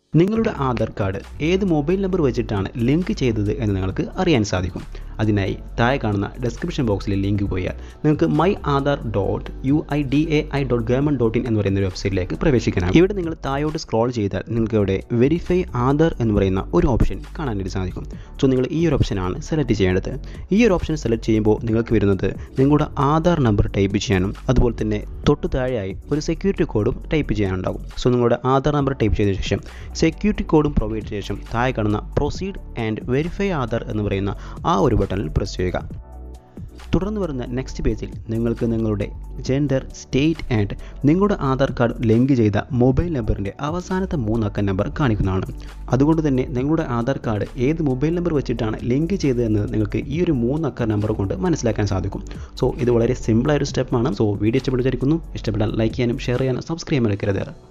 നിങ്ങളുടെ ആധാർ കാർഡ് ഏത് mobile number വെച്ചിട്ടാണ് ലിങ്ക് ചെയ്തത് എന്ന് നിങ്ങൾക്ക് അറിയാൻ സാധിക്കും അതിനായി താഴെ കാണുന്ന ഡിസ്ക്രിപ്ഷൻ ബോക്സിൽ ലിങ്ക് പോയാൽ നിങ്ങൾക്ക് my Aadhaar dot U I D A I dot government dot in എന്ന് പറയുന്ന ഒരു വെബ്സൈറ്റിലേക്ക് പ്രവേശിക്കാനാണ് ഇവിടെ നിങ്ങൾ താഴോട്ട് സ്ക്രോൾ ചെയ്താൽ നിങ്ങൾക്ക് ഇവിടെ വെരിഫൈ ആധാർ എന്ന് പറയുന്ന ഒരു ഓപ്ഷൻ കാണാനായിട്ട് സാധിക്കും സോ നിങ്ങൾ ഈ ഒരു ഓപ്ഷനാണ് സെലക്ട് ചെയ്യേണ്ടത് ഈ ഒരു ഓപ്ഷൻ സെലക്ട് ചെയ്യുമ്പോൾ നിങ്ങൾക്ക് വരുന്നത് നിങ്ങളുടെ ആധാർ നമ്പർ ടൈപ്പ് ചെയ്യാനും അതുപോലെ തന്നെ തൊട്ട് താഴെയായി ഒരു സെക്യൂരിറ്റി കോഡും ടൈപ്പ് ചെയ്യാനുണ്ടാകും സോ നിങ്ങളുടെ ആധാർ നമ്പർ ടൈപ്പ് ചെയ്ത ശേഷം സെക്യൂരിറ്റി കോഡും പ്രൊവൈഡ് ചെയ്ത ശേഷം താഴെ കാണുന്ന പ്രൊസീഡ് ആൻഡ് വെരിഫൈ ആധാർ എന്ന് പറയുന്ന ആ ഒരു ബട്ടണിൽ പ്രസ് ചെയ്യുക തുടർന്ന് വരുന്ന നെക്സ്റ്റ് പേജിൽ നിങ്ങൾക്ക് നിങ്ങളുടെ ജെൻഡർ സ്റ്റേറ്റ് ആൻഡ് നിങ്ങളുടെ ആധാർ കാർഡ് ലിങ്ക് ചെയ്ത മൊബൈൽ നമ്പറിൻ്റെ അവസാനത്തെ മൂന്നക്ക നമ്പർ കാണിക്കുന്നതാണ് അതുകൊണ്ട് തന്നെ നിങ്ങളുടെ ആധാർ കാർഡ് ഏത് മൊബൈൽ നമ്പർ വെച്ചിട്ടാണ് ലിങ്ക് ചെയ്തതെന്ന് നിങ്ങൾക്ക് ഈ ഒരു മൂന്നക്ക നമ്പർ കൊണ്ട് മനസ്സിലാക്കാൻ സാധിക്കും സോ ഇത് വളരെ സിമ്പിളായ ഒരു സ്റ്റെപ്പാണ് സോ വീഡിയോ ഇഷ്ടപ്പെട്ടിരിക്കുന്നു ഇഷ്ടപ്പെട്ടാൽ ലൈക്ക് ചെയ്യാനും ഷെയർ ചെയ്യാനും സബ്സ്ക്രൈബ് ചെയ്യാനും മറക്കരുത്